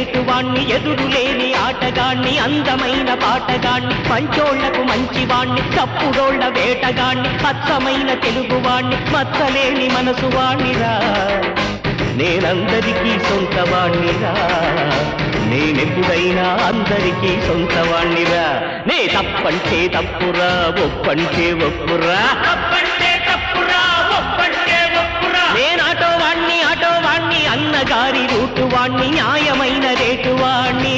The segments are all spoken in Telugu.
రేటువాణ్ణి ఎదురులేని ఆటగాణ్ణి అందమైన పాటగాణ్ణి పంచోళ్లకు మంచివాణ్ణి తప్పుడోళ్ల వేటగాణ్ణి అచ్చమైన తెలుగువాణ్ణి మచ్చలేని మనసు వాణ్ణిరా నేనందరికీ సొంతవాణ్ణిరా నేనెప్పుడైనా అందరికీ సొంతవాణ్ణిరా నే తప్పంటే తప్పురా ఒప్పంటే ఒప్పురా తప్పంటే తప్పురా ఒప్పంటే ఒప్పురా నేను ఆటో వాణ్ణి ఆటో వాణ్ణి అన్నగారి రూటు వాణ్ణి న్యాయమైన రేటు వాణ్ణి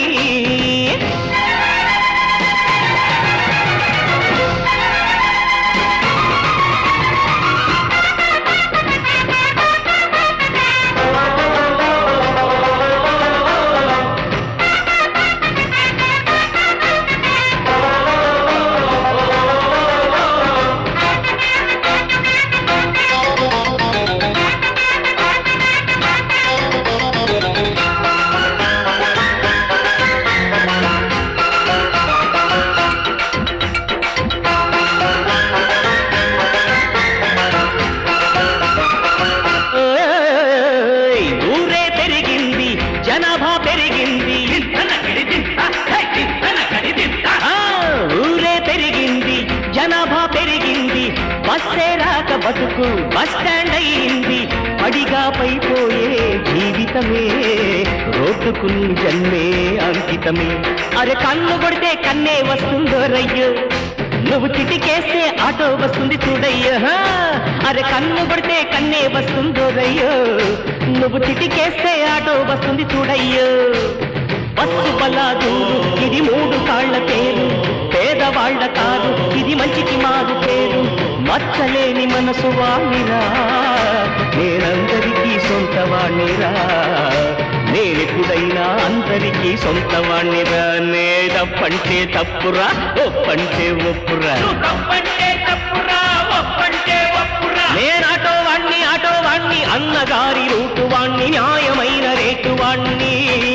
ఓయ్, ఊరే పెరిగింది జనాభా పెరిగింది తింతనకడి తింత హే తింతనకడి తింత ఆ, ఊరే పెరిగింది జనాభా పెరిగింది బస్సే రాక బతుకు బస్ స్టాండ్ అయింది పడిగా పైపోయే జీవితమే రోడ్డుకు నీ జన్మే అంకితమే అరే కన్ను కొడితే కన్నే వస్తుందో రయ్యో నువ్వు చిటికేస్తే ఆటో వస్తుంది చూడయ్యో హా. అరే కన్ను కొడితే కన్నే వస్తుందో రయ్యో నువ్వు చిటికేస్తే ఆటో వస్తుంది చూడయ్యో బస్సు బలాదూరు ఇది మూడు కాళ్ల పేరు పేదవాళ్ల కాదు ఇది మంచికి మారు పేరు మచ్చలేని మనసు వాణిరా నేనందరికీ సొంత వాణిరా నేనెప్పుడైనా అందరికీ సొంత వాణిరా నే తప్పంటే తప్పురా ఒప్పంటే ఒప్పురా నువ్వు తప్పంటే తప్పురా ఒప్పంటే ఒప్పురా నేను ఆటో వాణ్ణి ఆటో వాణ్ణి అన్నగారి రూటు వాణ్ణి న్యాయమైన రేటు వాణ్ణి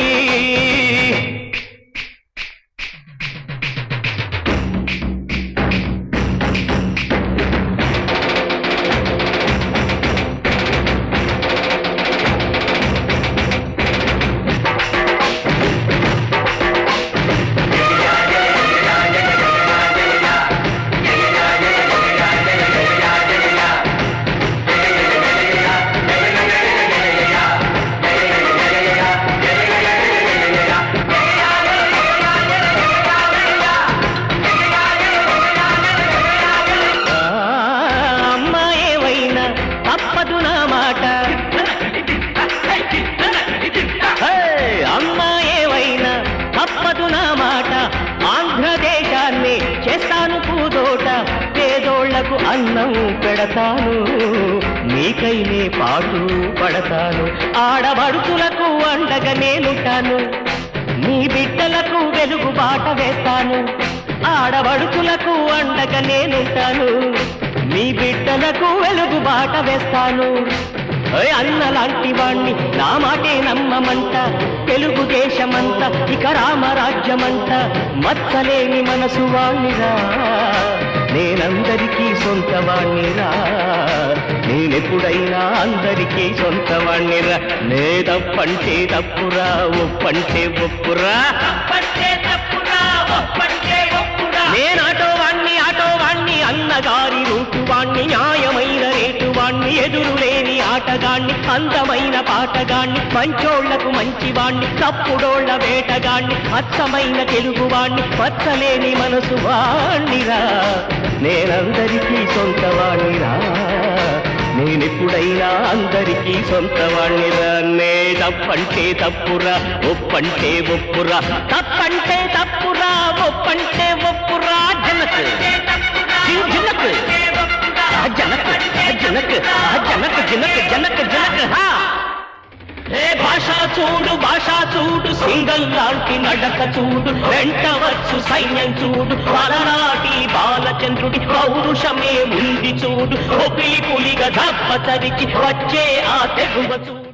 ఆ, అమ్మ ఏవైనా తప్పదు నా మాట తింతనకడి తింత హే తింతనకడి తింత హే, అమ్మ ఏవైనా తప్పదు నా మాట ఆంధ్రదేశాన్ని చేస్తాను పూదోట పేదోళ్లకు అన్నం పెడతాను మీకైనే పాటు పడతాను ఆడబడుతులకు అండగా నేనుంటాను మీ బిడ్డలకు వెలుగు బాట వేస్తాను ఆడబడుతులకు అండగా నేనుంటాను మీ బిడ్డలకు వెలుగు బాట వేస్తాను ఓయ్ అన్న లాంటి వాణ్ణి నా మాటే నమ్మమంట తెలుగుదేశమంత ఇక రామరాజ్యమంట మచ్చలేని మనసు వాణ్ణిరా నేనందరికీ సొంత వాణ్ణిరా నేనెప్పుడైనా అందరికీ సొంత వాణ్ణిరా నే తప్పంటే తప్పురా ఒప్పంటే ఒప్పురా తప్పంటే తప్పురా ఒప్పంటే ఒప్పురా నేను ఆటో వాణ్ణి ఆటో వాణ్ణి అన్నగారి రూటు వాణ్ణి న్యాయమైన రేటు వాణ్ణి ఎదురులేని ఆటగాణ్ణి అందమైన పాటగాణ్ణి మంచోళ్లకు మంచివాణ్ణి తప్పుడోళ్ల వేటగాణ్ణి అచ్చమైన తెలుగువాణ్ణి పచ్చలేని మనసు వాణ్ణిరా నేనందరికీ సొంత వాణ్ణిరా నేనెప్పుడైనా అందరికీ సొంత వాణ్ణిరా నే తప్పంటే తప్పురా ఒప్పంటే ఒప్పురా తప్పంటే తప్పురా ఒప్పంటే ఒప్పురా జనక్ జిన్ జినక్ ఆ జనక్ ఆ జనక్ ఆ జనక్ జనక్ జనక్ జనక్ హా ఏ భాష చూడు భాష చూడు సింగల్ లాంటి నడక చూడు వెంటవచ్చు సైన్యం చూడు పలనాటి బాలచంద్రుడి పౌరుషమే ఉంది చూడు ఒపిలి పులిగా దప్ప తరికి వచ్చే ఆ తెగువ చూడు